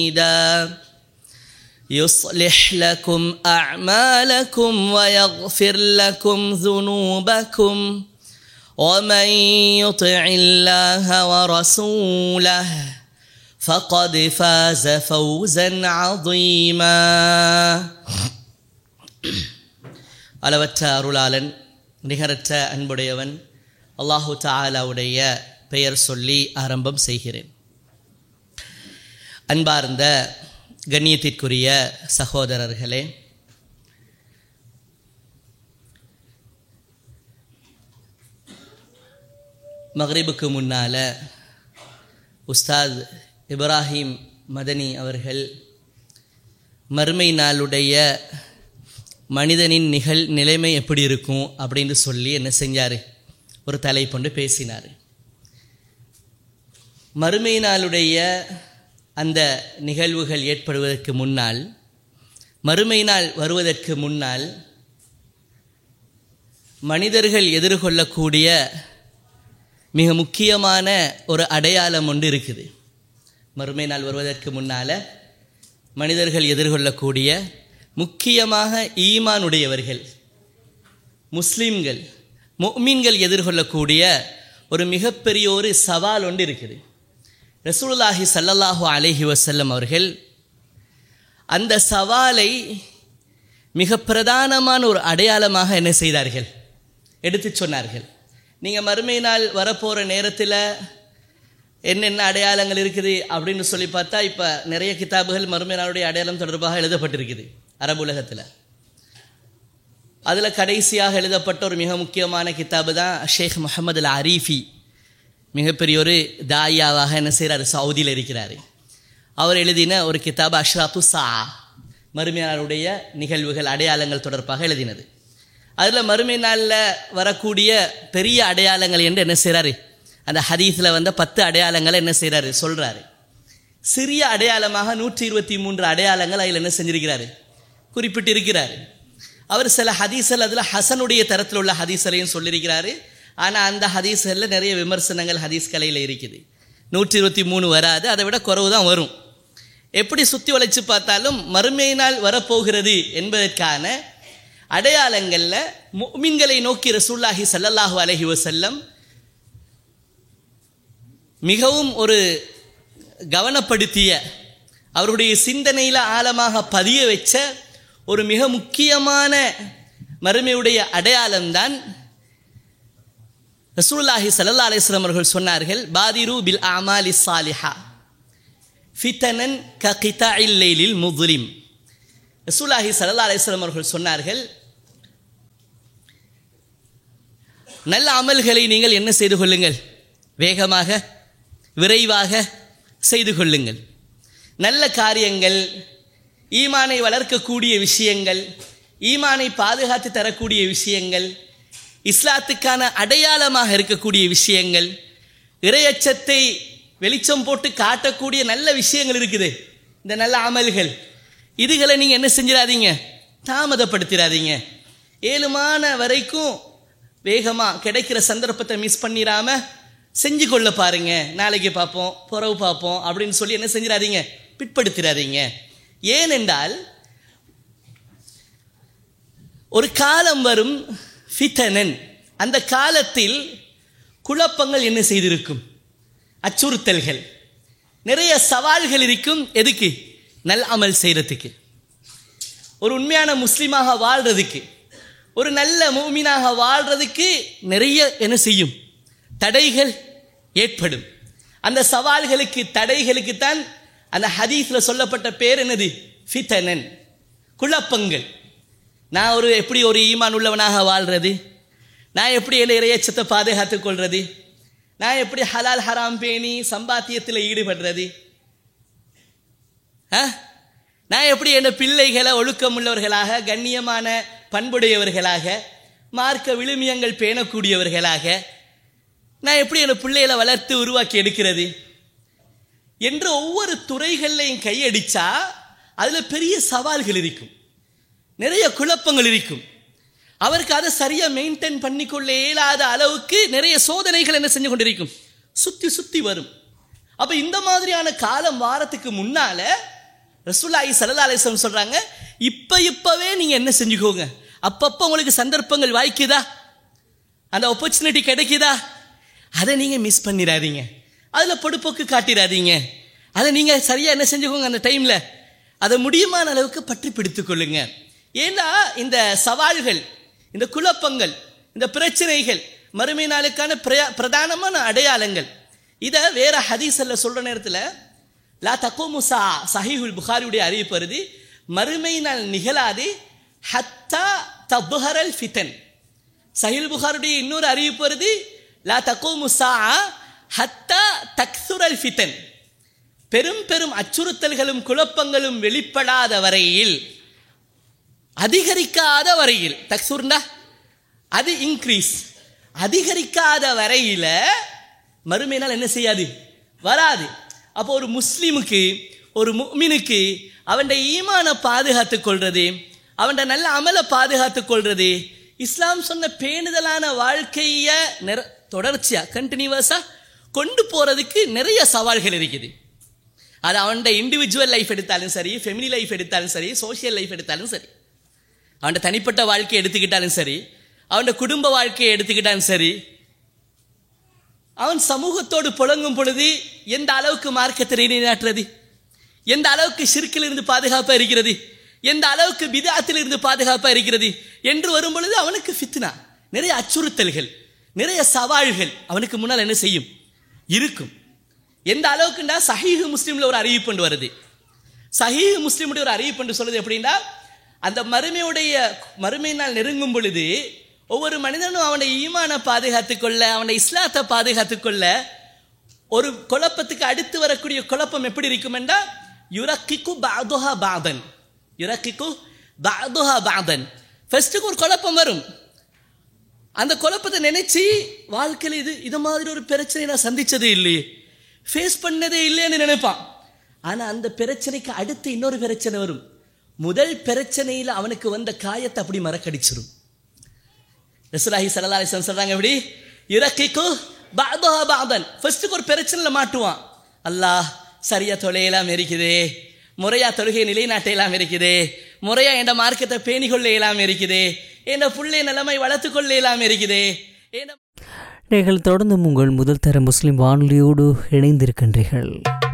حميدا يصلح لكم أعمالكم ويغفر لكم ذنوبكم ومن يطع الله ورسوله فقد فاز فوزا عظيما அளவற்ற அருளாளன் நிகரற்ற அன்புடையவன் அல்லாஹு தாலாவுடைய பெயர் சொல்லி ஆரம்பம் செய்கிறேன் அன்பார்ந்த கண்ணியத்திற்குரிய சகோதரர்களே மக்ரிபுக்கு முன்னால் உஸ்தாத் இப்ராஹிம் மதனி அவர்கள் மறுமை நாளுடைய மனிதனின் நிகழ் நிலைமை எப்படி இருக்கும் அப்படின்னு சொல்லி என்ன செஞ்சார் ஒரு தலைப்பொண்டு பேசினார் மறுமை நாளுடைய அந்த நிகழ்வுகள் ஏற்படுவதற்கு முன்னால் மறுமை நாள் வருவதற்கு முன்னால் மனிதர்கள் எதிர்கொள்ளக்கூடிய மிக முக்கியமான ஒரு அடையாளம் ஒன்று இருக்குது மறுமை நாள் வருவதற்கு முன்னால் மனிதர்கள் எதிர்கொள்ளக்கூடிய முக்கியமாக ஈமானுடையவர்கள் முஸ்லீம்கள் மொமீன்கள் எதிர்கொள்ளக்கூடிய ஒரு மிகப்பெரிய ஒரு சவால் ஒன்று இருக்குது ரசூலுல்லாஹி சல்லல்லாஹு அலஹி வசல்லம் அவர்கள் அந்த சவாலை மிக பிரதானமான ஒரு அடையாளமாக என்ன செய்தார்கள் எடுத்து சொன்னார்கள் நீங்கள் மறுமை நாள் வரப்போகிற நேரத்தில் என்னென்ன அடையாளங்கள் இருக்குது அப்படின்னு சொல்லி பார்த்தா இப்போ நிறைய கிதாபுகள் மறுமை நாளுடைய அடையாளம் தொடர்பாக எழுதப்பட்டிருக்குது அரபு உலகத்தில் அதில் கடைசியாக எழுதப்பட்ட ஒரு மிக முக்கியமான கிதாபு தான் ஷேக் முகமது அல் அரீஃபி மிகப்பெரிய ஒரு தாயாவாக என்ன செய்கிறார் சவுதியில் இருக்கிறார் அவர் எழுதின ஒரு கிதாபு அஷ்ராத்து சா மறுமையாளருடைய நிகழ்வுகள் அடையாளங்கள் தொடர்பாக எழுதினது அதில் மறுமை நாளில் வரக்கூடிய பெரிய அடையாளங்கள் என்று என்ன செய்கிறாரு அந்த ஹதீஸில் வந்த பத்து அடையாளங்களை என்ன செய்கிறாரு சொல்கிறாரு சிறிய அடையாளமாக நூற்றி இருபத்தி மூன்று அடையாளங்கள் அதில் என்ன செஞ்சிருக்கிறாரு குறிப்பிட்டு இருக்கிறாரு அவர் சில ஹதீஸல் அதில் ஹசனுடைய தரத்தில் உள்ள ஹதீஸலையும் சொல்லியிருக்கிறாரு ஆனால் அந்த ஹதீஸ்களில் நிறைய விமர்சனங்கள் ஹதீஸ் கலையில் இருக்குது நூற்றி இருபத்தி மூணு வராது அதை விட குறவு தான் வரும் எப்படி சுற்றி வளைச்சு பார்த்தாலும் மறுமை நாள் வரப்போகிறது என்பதற்கான அடையாளங்களில் மீன்களை நோக்கி ரசூல்லாஹி சல்லல்லாஹு அலஹி வசல்லம் மிகவும் ஒரு கவனப்படுத்திய அவருடைய சிந்தனையில் ஆழமாக பதிய வச்ச ஒரு மிக முக்கியமான மறுமையுடைய அடையாளம்தான் ரசூல்லாஹி சல்லா அலிஸ்லாம் அவர்கள் சொன்னார்கள் பாதிரு பில் அமாலி சாலிஹா ஃபித்தனன் க கிதா இல்லைலில் முதுலிம் ரசூல்லாஹி சல்லா அலிஸ்லாம் அவர்கள் சொன்னார்கள் நல்ல அமல்களை நீங்கள் என்ன செய்து கொள்ளுங்கள் வேகமாக விரைவாக செய்து கொள்ளுங்கள் நல்ல காரியங்கள் ஈமானை வளர்க்கக்கூடிய விஷயங்கள் ஈமானை பாதுகாத்து தரக்கூடிய விஷயங்கள் இஸ்லாத்துக்கான அடையாளமாக இருக்கக்கூடிய விஷயங்கள் இரையச்சத்தை வெளிச்சம் போட்டு காட்டக்கூடிய நல்ல விஷயங்கள் இருக்குது இந்த நல்ல அமல்கள் இதுகளை நீங்கள் என்ன செஞ்சிடாதீங்க தாமதப்படுத்திடாதீங்க ஏழுமான வரைக்கும் வேகமாக கிடைக்கிற சந்தர்ப்பத்தை மிஸ் பண்ணிடாம செஞ்சு கொள்ள பாருங்க நாளைக்கு பார்ப்போம் புறவு பார்ப்போம் அப்படின்னு சொல்லி என்ன செஞ்சிடாதீங்க பிற்படுத்திடாதீங்க ஏனென்றால் ஒரு காலம் வரும் ஃபித்தனன் அந்த காலத்தில் குழப்பங்கள் என்ன செய்திருக்கும் அச்சுறுத்தல்கள் நிறைய சவால்கள் இருக்கும் எதுக்கு நல் அமல் செய்கிறதுக்கு ஒரு உண்மையான முஸ்லீமாக வாழ்கிறதுக்கு ஒரு நல்ல மூமினாக வாழ்கிறதுக்கு நிறைய என்ன செய்யும் தடைகள் ஏற்படும் அந்த சவால்களுக்கு தடைகளுக்கு தான் அந்த ஹதீஸில் சொல்லப்பட்ட பேர் என்னது ஃபித்தனன் குழப்பங்கள் நான் ஒரு எப்படி ஒரு ஈமான் உள்ளவனாக வாழ்கிறது நான் எப்படி என்ன இறையச்சத்தை பாதுகாத்துக் கொள்வது நான் எப்படி ஹலால் ஹராம் பேணி சம்பாத்தியத்தில் ஈடுபடுறது ஆ நான் எப்படி என் பிள்ளைகளை ஒழுக்கம் உள்ளவர்களாக கண்ணியமான பண்புடையவர்களாக மார்க்க விழுமியங்கள் பேணக்கூடியவர்களாக நான் எப்படி என் பிள்ளைகளை வளர்த்து உருவாக்கி எடுக்கிறது என்று ஒவ்வொரு துறைகள்லையும் கையடிச்சா அதில் பெரிய சவால்கள் இருக்கும் நிறைய குழப்பங்கள் இருக்கும் அவருக்கு அதை சரியாக மெயின்டைன் பண்ணிக்கொள்ள இயலாத அளவுக்கு நிறைய சோதனைகள் என்ன செஞ்சு கொண்டிருக்கும் சுற்றி சுற்றி வரும் அப்ப இந்த மாதிரியான காலம் வாரத்துக்கு முன்னால ரசூல்லாஹி ஸல்லல்லாஹு அலைஹி வஸல்லம் சொல்றாங்க இப்ப இப்பவே நீங்க என்ன செஞ்சுக்கோங்க அப்பப்போ உங்களுக்கு சந்தர்ப்பங்கள் வாய்க்குதா அந்த ஆப்பர்ச்சுனிட்டி கிடைக்குதா அதை நீங்க மிஸ் பண்ணிடாதீங்க அதுல பொடுப்போக்கு காட்டிடாதீங்க அதை நீங்க சரியா என்ன செஞ்சுக்கோங்க அந்த டைம்ல அதை முடியுமான அளவுக்கு பற்றி பிடித்துக் கொள்ளுங்க ஏன்னா இந்த சவால்கள் இந்த குழப்பங்கள் இந்த பிரச்சனைகள் மறுமை நாளுக்கான பிரயா- பிரதானமான அடையாளங்கள் இதை வேற ஹதீஸல்ல சொல்ற நேரத்தில் லா தக்கோமு சா சஹீஹுல் புகாரியுடைய அறிவிப்பு வருது மறுமை நாள் நிகழாது ஹத்தா தபுஹரல் ஃபிதன் சஹில் புகாருடைய இன்னொரு அறிவிப்பு வருது லா தக்கோமு சா ஹத்தா தக்சுரல் ஃபிதன் பெரும் பெரும் அச்சுறுத்தல்களும் குழப்பங்களும் வெளிப்படாத வரையில் அதிகரிக்காத வரையில் தக்சூர்னா அது இன்க்ரீஸ் அதிகரிக்காத வரையில மறுமை நாள் என்ன செய்யாது வராது அப்போ ஒரு முஸ்லிமுக்கு ஒரு முஃமினுக்கு அவன் ஈமான பாதுகாத்துக் கொள்றது அவன் நல்ல அமலை பாதுகாத்துக் கொள்றது இஸ்லாம் சொன்ன பேணுதலான வாழ்க்கைய நிற தொடர்ச்சியா கண்டினியூவஸா கொண்டு போறதுக்கு நிறைய சவால்கள் இருக்குது அது அவனோட இண்டிவிஜுவல் லைஃப் எடுத்தாலும் சரி ஃபெமிலி லைஃப் எடுத்தாலும் சரி சோஷியல் லைஃப் எடுத்தாலும் சரி அவன் தனிப்பட்ட வாழ்க்கையை எடுத்துக்கிட்டாலும் சரி அவன் குடும்ப வாழ்க்கையை எடுத்துக்கிட்டாலும் சரி அவன் சமூகத்தோடு புழங்கும் பொழுது எந்த அளவுக்கு மார்க்கத்தை நிலைநாட்டுறது எந்த அளவுக்கு ஷிர்கில் இருந்து பாதுகாப்பாக இருக்கிறது எந்த அளவுக்கு பிதாத்தில் இருந்து பாதுகாப்பாக இருக்கிறது என்று வரும் பொழுது அவனுக்கு ஃபித்னா நிறைய அச்சுறுத்தல்கள் நிறைய சவால்கள் அவனுக்கு முன்னால் என்ன செய்யும் இருக்கும் எந்த அளவுக்குண்டா சஹீஹ் முஸ்லீம்ல ஒரு அறிவிப்பு வருது சஹீஹ் முஸ்லீமுடைய ஒரு அறிவிப்பு சொல்லுது எப்படின்னா அந்த மறுமையுடைய மறுமை நாள் நெருங்கும் பொழுது ஒவ்வொரு மனிதனும் அவனை ஈமான பாதுகாத்துக் கொள்ள அவனை இஸ்லாத்தை பாதுகாத்துக் கொள்ள ஒரு குழப்பத்துக்கு அடுத்து வரக்கூடிய குழப்பம் எப்படி இருக்கும் என்றால் யுரக்கிக்கு பாதுஹா பாதன் யுரக்கிக்கு பாதுஹா பாதன் ஃபர்ஸ்ட்டுக்கு ஒரு குழப்பம் வரும் அந்த குழப்பத்தை நினைச்சு வாழ்க்கையில் இது இது மாதிரி ஒரு பிரச்சனை நான் சந்திச்சதே இல்லையே ஃபேஸ் பண்ணதே இல்லைன்னு நினைப்பான் ஆனா அந்த பிரச்சனைக்கு அடுத்து இன்னொரு பிரச்சனை வரும் முதல் பிரச்சனையில் அவனுக்கு வந்த காயத்தை அப்படி மறக்கடிச்சிரும் ரசூலாஹி ஸல்லல்லாஹு அலைஹி வஸல்லம் சொல்றாங்க எப்படி இறக்கிக்கு பாதஹா பாதன் ஃபர்ஸ்ட்டுக்கு ஒரு பிரச்சனையில் மாட்டுவான் அல்லாஹ் சரியா தொலையெல்லாம் இருக்குதே முறையா தொழுகை நிலைநாட்டையெல்லாம் இருக்குதே முறையா என்ற மார்க்கத்தை பேணிக்கொள்ள இயலாம இருக்குதே என்ற புள்ளை நிலைமை வளர்த்து கொள்ள இயலாம இருக்குதே என்ற நீங்கள் தொடர்ந்தும் உங்கள் முதல் தர முஸ்லிம் வானொலியோடு இணைந்திருக்கின்றீர்கள்